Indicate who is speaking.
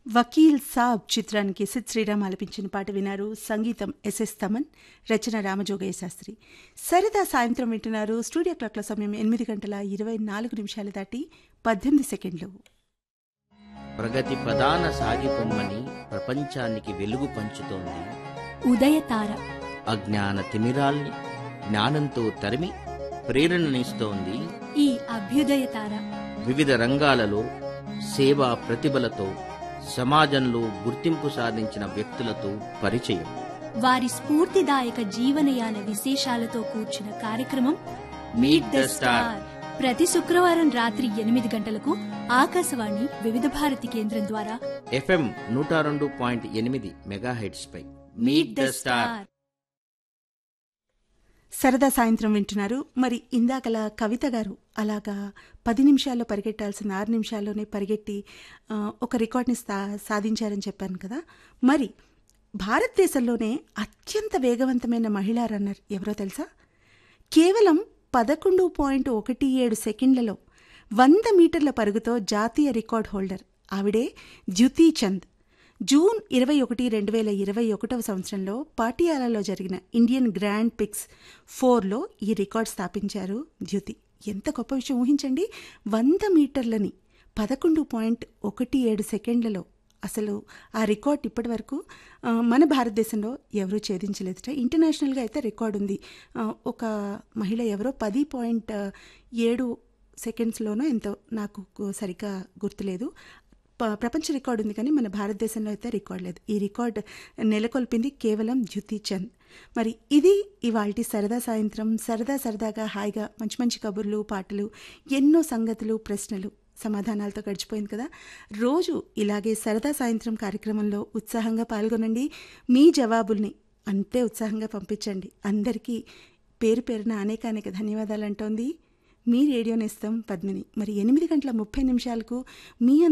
Speaker 1: వకీల్ సాబ్ చిత్రానికి సిద్ శ్రీరామ్ ఆలపించిన పాట వినారు సంగీతం ఎస్ఎస్ తమన్ రచన రామజోగయ్య శాస్త్రి సరిదా సాయంత్రం వింటున్నారు స్టూడియో క్లాక్ల సమయం ఎనిమిది గంటల ఇరవై నాలుగు నిమిషాలు దాటి పద్దెనిమిది సెకండ్లు
Speaker 2: ప్రగతి ప్రధాన సాగిపొమ్మని ప్రపంచానికి వెలుగు పంచుతోంది
Speaker 3: ఉదయతార
Speaker 2: అజ్ఞాన తిమిరాల్ని జ్ఞానంతో తరిమి ప్రేరణనిస్తోంది
Speaker 3: ఈ అభ్యుదయతార
Speaker 2: వివిధ రంగాలలో సేవా ప్రతిభలతో సమాజంలో గుర్తింపు సాధించిన వ్యక్తులతో పరిచయం
Speaker 3: వారి స్ఫూర్తిదాయక జీవనయాన విశేషాలతో కూర్చిన కార్యక్రమం
Speaker 2: మీట్ ద స్టార్
Speaker 3: ప్రతి శుక్రవారం రాత్రి ఎనిమిది గంటలకు ఆకాశవాణి వివిధ భారతి కేంద్రం ద్వారా
Speaker 2: ఎఫ్ఎం నూట రెండు పాయింట్ ఎనిమిది మెగాహెడ్స్ పై మీట్ ద స్టార్
Speaker 1: సరదా సాయంత్రం వింటున్నారు మరి ఇందాకలా కవిత గారు అలాగా పది నిమిషాల్లో పరిగెట్టాల్సిన ఆరు నిమిషాల్లోనే పరిగెట్టి ఆ, ఒక రికార్డ్ని సా సాధించారని చెప్పాను కదా మరి భారతదేశంలోనే అత్యంత వేగవంతమైన మహిళా రన్నర్ ఎవరో తెలుసా కేవలం పదకొండు పాయింట్ ఒకటి ఏడు సెకండ్లలో వంద మీటర్ల పరుగుతో జాతీయ రికార్డ్ హోల్డర్ ఆవిడే జ్యుతి చంద్ జూన్ ఇరవై ఒకటి రెండు వేల ఇరవై ఒకటవ సంవత్సరంలో పాటియాలాలో జరిగిన ఇండియన్ గ్రాండ్ పిక్స్ ఫోర్లో ఈ రికార్డ్ స్థాపించారు జ్యుతి ఎంత గొప్ప విషయం ఊహించండి వంద మీటర్లని పదకొండు పాయింట్ ఒకటి ఏడు సెకండ్లలో అసలు ఆ రికార్డ్ ఇప్పటి వరకు ఆ, మన భారతదేశంలో ఎవరూ ఛేదించలేదుట ఇంటర్నేషనల్గా అయితే రికార్డ్ ఉంది ఆ, ఒక మహిళ ఎవరో పది పాయింట్ ఏడు సెకండ్స్లోనో ఎంతో నాకు గు- సరిగ్గా గుర్తులేదు ప- ప్రపంచ రికార్డు ఉంది కానీ మన భారతదేశంలో అయితే రికార్డ్ లేదు ఈ రికార్డ్ నెలకొల్పింది కేవలం జ్యుతి చంద్ మరి ఇది ఇవాల్టి సరదా సాయంత్రం సరదా సరదాగా హాయిగా మంచి మంచి కబుర్లు పాటలు ఎన్నో సంగతులు ప్రశ్నలు సమాధానాలతో గడిచిపోయింది కదా రోజు ఇలాగే సరదా సాయంత్రం కార్యక్రమంలో ఉత్సాహంగా పాల్గొనండి మీ జవాబుల్ని అంతే ఉత్సాహంగా పంపించండి అందరికీ పేరు పేరున అనేక అనేక ధన్యవాదాలు అంటోంది మీ రేడియో నేస్తం పద్మిని మరి ఎనిమిది గంటల ముప్పై నిమిషాలకు మీ